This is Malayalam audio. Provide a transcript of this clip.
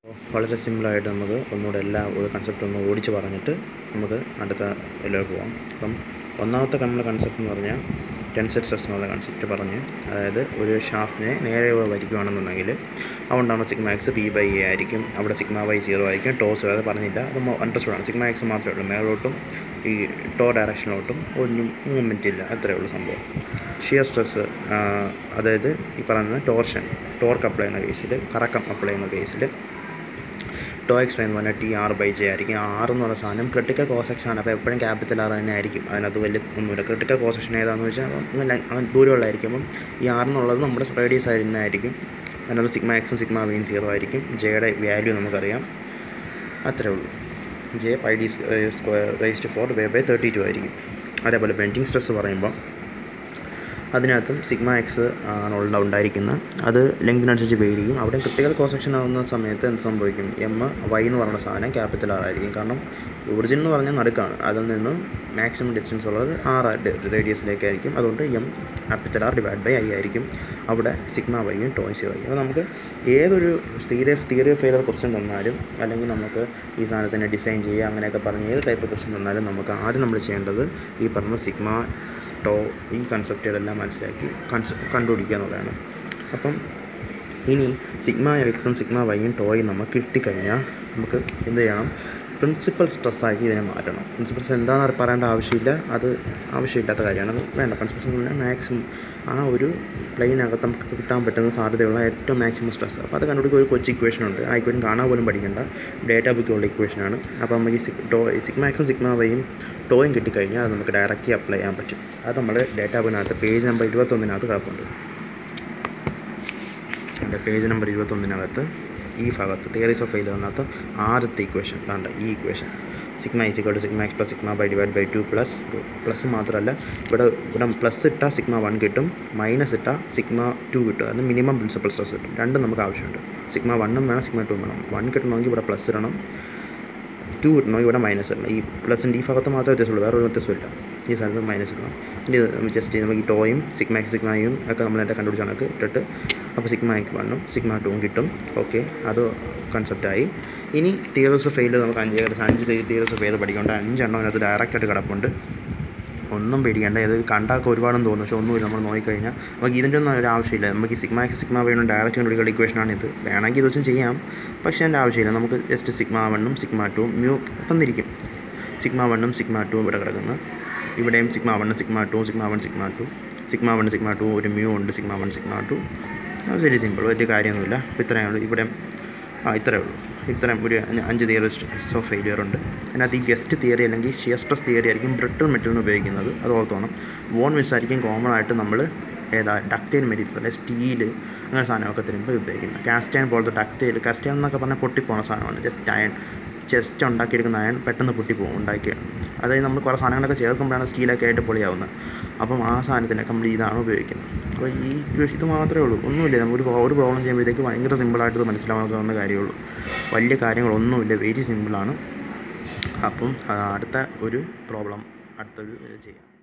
വളരെ സിമ്പിളായിട്ട് നമുക്ക് ഒന്നുകൂടെ എല്ലാ ഒരു കൺസെപ്റ്റ് ഒന്ന് ഓടിച്ച് പറഞ്ഞിട്ട് നമുക്ക് അടുത്ത ഇതിലേക്ക് പോകാം അപ്പം ഒന്നാമത്തെ നമ്മൾ കൺസെപ്റ്റ് എന്ന് പറഞ്ഞാൽ ടെൻസർ സ്ട്രെസ് എന്നുള്ള കൺസെപ്റ്റ് പറഞ്ഞ് അതായത് ഒരു ഷാഫ്റ്റിനെ നേരെ വരിക്കുകയാണെന്നുണ്ടെങ്കിൽ അതുകൊണ്ടാണ് sigma X P by A ആയിരിക്കും അവിടെ സിഗ്മ വൈ സീറോ ആയിരിക്കും ടോസ് അത് പറഞ്ഞില്ല അത് അണ്ടർസ്റ്റുഡ് ആണ് സിഗ്മ എക്സ് മാത്രമേ ഉള്ളൂ മേലോട്ടും ഈ ടോ ഡയറക്ഷനിലോട്ടും ഒന്നും മൂവ്മെൻറ്റ് ഇല്ല അത്രയേ ഉള്ളൂ സംഭവം ഷിയർ സ്ട്രെസ് അതായത് ഈ പറയുന്ന ടോർഷൻ ടോർക്ക് അപ്ലൈ ചെയ്യുന്ന കേസിൽ കറക്കം അപ്ലൈ ചെയ്യുന്ന കേസിൽ ടോ എക്സ് എന്ന് പറഞ്ഞാൽ ടി ആർ ബൈ ജെ ആയിരിക്കും ആർ എന്ന് പറയുന്ന സാധനം ക്രിട്ടിക്കൽ കോസെക്ഷൻ ആണ് അപ്പോൾ എപ്പോഴും ക്യാപിറ്റൽ ആർ തന്നെ ആയിരിക്കും അതിനകത്ത് വലിയ ഒന്നുമില്ല ക്രിട്ടിക്കൽ കോസെക്ഷൻ ഏതാണെന്ന് വെച്ചാൽ അങ്ങനെ അങ്ങനെ ദൂരമുള്ളതായിരിക്കും അപ്പം ഈ ആർ എന്നുള്ളത് നമ്മുടെ റേഡിയസ് ആയി തന്നെ ആയിരിക്കും അതിനകത്ത് സിഗ്മ എക്സും സിഗ്മ വിയും സീറോ ആയിരിക്കും ജെയുടെ വാല്യൂ നമുക്കറിയാം അത്രേ ഉള്ളൂ J pi D square raised four വേ ബൈ തേർട്ടി ടു ആയിരിക്കും അതേപോലെ ബെൻഡിങ് സ്ട്രെസ് പറയുമ്പോൾ അതിനകത്തും സിഗ്മ എക്സ് ആണ് ഉള്ള ഉണ്ടായിരിക്കുന്നത് അത് ലെങ്തിനനുസരിച്ച് വേരി ചെയ്യും അവിടെ ക്രിട്ടിക്കൽ കോസെക്ഷൻ ആവുന്ന സമയത്ത് എന്ത് സംഭവിക്കും എം വൈ എന്ന് പറയുന്ന സാധനം ക്യാപിറ്റൽ ആർ ആയിരിക്കും കാരണം ഒറിജിൻ എന്ന് പറഞ്ഞാൽ നടുക്കാണ് അതിൽ നിന്ന് മാക്സിമം ഡിസ്റ്റൻസ് ഉള്ളത് ആർ റേഡിയസിലേക്കായിരിക്കും അതുകൊണ്ട് M capital R divide by I ആയിരിക്കും അവിടെ സിഗ്മ വൈയും ടോയ് സീറോ ആയിരിക്കും അപ്പോൾ നമുക്ക് ഏതൊരു theory theory of failure question തന്നാലും അല്ലെങ്കിൽ നമുക്ക് ഈ സാധനത്തിനെ ഡിസൈൻ ചെയ്യുക അങ്ങനെയൊക്കെ പറഞ്ഞ് ഏത് ടൈപ്പ് ക്വസ്റ്റ്യൻ തന്നാലും നമുക്ക് ആദ്യം നമ്മൾ ചെയ്യേണ്ടത് ഈ പറഞ്ഞ സിഗ്മ സ്റ്റോ ഈ കൺസെപ്റ്റുകളെല്ലാം മനസ്സിലാക്കി കൺസെപ്റ്റ് കണ്ടുപിടിക്കുക എന്നുള്ളതാണ് അപ്പം ഇനി സിഗ്മ എക്സും സിഗ്മ വൈയും ടോയും നമുക്ക് കിട്ടിക്കഴിഞ്ഞാൽ നമുക്ക് എന്ത് ചെയ്യണം പ്രിൻസിപ്പൽ സ്ട്രെസ്സാക്കി ഇതിനെ മാറ്റണം പ്രിൻസിപ്പൽ സ്ട്രെസ് എന്താണെന്ന് പറയേണ്ട ആവശ്യമില്ല അത് ആവശ്യമില്ലാത്ത കാര്യമാണ് അത് വേണ്ട പ്രിൻസിപ്പൽ സ്ട്രെസ് എന്ന് പറഞ്ഞാൽ മാക്സിമം ആ ഒരു പ്ലെയിനകത്ത് നമുക്ക് കിട്ടാൻ പറ്റുന്ന സാധ്യതയുള്ള ഏറ്റവും മാക്സിമം സ്ട്രെസ് അപ്പോൾ അത് കണ്ടുപിടിക്കുക ഒരു കൊച്ചു ഇക്വേഷൻ ഉണ്ട് ആ ഇക്വേഷൻ കാണാൻ പോലും പഠിക്കേണ്ട ഡേറ്റ ബുക്കിലുള്ള ഇക്വേഷനാണ് അപ്പോൾ നമുക്ക് ഈ സിക് ടോ സിഗ്മ എക്സും സിഗ്മ വൈയും ടോയും കിട്ടിക്കഴിഞ്ഞാൽ അത് നമുക്ക് ഡയറക്റ്റ്ലി അപ്ലൈ ചെയ്യാൻ പറ്റും അത് നമ്മൾ ഡേറ്റ ബുക്കിനകത്ത് പേജ് നമ്പർ ഇരുപത്തൊന്നിനകത്ത് കിടപ്പുണ്ട് എൻ്റെ പേജ് നമ്പർ ഇരുപത്തൊന്നിനകത്ത് ഈ ഭാഗത്ത് തിയറീസ് ഓഫ് ഫെയിലറിനകത്ത് ആദ്യത്തെ ഇക്വേഷൻ വേണ്ട ഈ equation sigma is equal to sigma X plus sigma by divide by two plus plus മാത്രമല്ല ഇവിടെ ഇവിടെ പ്ലസ് ഇട്ടാൽ സിഗ്മ വൺ കിട്ടും മൈനസ് ഇട്ടാൽ സിഗ്മ ടു കിട്ടും അത് മിനിമം പ്രിൻസിപ്പൽ സ്ട്രെസ് കിട്ടും രണ്ടും നമുക്ക് ആവശ്യമുണ്ട് സിഗ്മ വണ്ണും വേണം സിഗ്മ ടു വേണം വൺ കിട്ടണമെങ്കിൽ ഇവിടെ പ്ലസ് ഇടണം ടു കിട്ടണമെങ്കിൽ ഇവിടെ മൈനസ് ഇടണം ഈ പ്ലസിൻ്റെ ഈ ഭാഗത്ത് മാത്രമേ വ്യത്യാസമുള്ളൂ വേറെ ഒരു വ്യത്യാസമില്ല ഈ സ്ഥലത്ത് മൈനസ് ഇടണം ഇനി ഇത് ജസ്റ്റ് നമുക്ക് ഈ ടോയും സിഗ്മ എക്സ് സിഗ്മയും ഒക്കെ നമ്മൾ എൻ്റെ കണ്ടുപിടിച്ച കണക്ക് ഇട്ടിട്ട് അപ്പോൾ സിഗ്മ എക്ക് വണ്ണും സിഗ്മ ടൂവും കിട്ടും ഓക്കെ അത് കൺസെപ്റ്റായി ഇനി തിയറീസ് ഓഫ് ഫെയിലർ നമുക്ക് അഞ്ച് ഏകദേശം അഞ്ച് തിയറീസ് ഓഫ് ഫെയിലർ പഠിക്കേണ്ട അഞ്ചെണ്ണം അതിനകത്ത് ഡയറക്റ്റായിട്ട് കിടപ്പുണ്ട് ഒന്നും പേടിക്കേണ്ട ഇത് കണ്ടാൽ ഒരുപാടും തോന്നും പക്ഷെ ഒന്നുമില്ല നമ്മൾ നോക്കിക്കഴിഞ്ഞാൽ നമുക്ക് ഇതിൻ്റെ ഒന്നും ഒരു ആവശ്യമില്ല നമുക്ക് ഈ സിഗ്മ എക്സ് സിഗ്മ വേണം ഡയറക്റ്റ് കണ്ടുപിടിക്കുന്ന ഇക്വേഷനാണ് ഇത് വേണമെങ്കിൽ ഇത് വെച്ചും ചെയ്യാം പക്ഷേ അതിൻ്റെ ആവശ്യമില്ല നമുക്ക് ജസ്റ്റ് സിഗ്മ വണ്ണും സിഗ്മ ടൂവും മ്യൂ തന്നിരിക്കും സിഗ്മ വണ്ണും സിഗ്മ ടൂവും ഇവിടെ കിടക്കുന്നു ഇവിടെയും sigma one sigma two sigma one sigma two sigma one sigma two ഒരു മ്യൂ ഉണ്ട് സിഗ്മ വൺ സിഗ്മ ടു അത് വെരി സിമ്പിൾ വലിയ കാര്യമൊന്നുമില്ല അപ്പോൾ ഇത്രയേ ഉള്ളൂ ഇവിടെ ആ ഇത്രയേ ഉള്ളൂ ഇത്രയും ഒരു അഞ്ച് തിയറി ഓഫ് ഫെയിലിയർ ഉണ്ട് അതിനകത്ത് ഈ ഗസ്റ്റ് തിയറി അല്ലെങ്കിൽ ഷിയർ സ്ട്രെസ് തിയറി ആയിരിക്കും ബ്രിട്ടിൽ മെറ്റീരിയൽ ഉപയോഗിക്കുന്നത് അത് ഓർത്തോണം വോൺ മിസ് ആയിരിക്കും കോമൺ ആയിട്ട് നമ്മൾ ഏതാ ഡക്റ്റൈൽ മെറ്റീരിയൽസ് അല്ലെ സ്റ്റീൽ അങ്ങനെ സാധനമൊക്കെ തരുമ്പോൾ ഉപയോഗിക്കുന്നത് കാസ്റ്റൈൻ പോലത്തെ ഡക്റ്റൈൽ കാസ്റ്റൈൻ എന്നൊക്കെ പറഞ്ഞാൽ പൊട്ടിപ്പോണ സാധനമാണ് ജസ്റ്റ് അയൺ ചെസ്റ്റ് ഉണ്ടാക്കിയെടുക്കുന്ന അയൺ പെട്ടെന്ന് പൊട്ടിപ്പോകും ഉണ്ടാക്കി അതായത് നമ്മൾ കുറേ സാധനങ്ങളൊക്കെ ചേർക്കുമ്പോഴാണ് സ്റ്റീലൊക്കെ ആയിട്ട് പൊളിയാവുന്നത് അപ്പം ആ സാധനത്തിനൊക്കെ നമ്മൾ ഇതാണ് ഉപയോഗിക്കുന്നത് അപ്പോൾ ഈ ഇത് മാത്രമേ ഉള്ളൂ ഒന്നുമില്ല നമുക്ക് ഒരു ഒരു പ്രോബ്ലം ചെയ്യുമ്പോഴത്തേക്ക് ഭയങ്കര സിമ്പിളായിട്ട് ഇത് മനസ്സിലാക്കാവുന്ന കാര്യമുള്ളൂ വലിയ കാര്യങ്ങളൊന്നുമില്ല വെരി സിമ്പിളാണ് അപ്പം അടുത്ത ഒരു പ്രോബ്ലം അടുത്തൊരു ചെയ്യാം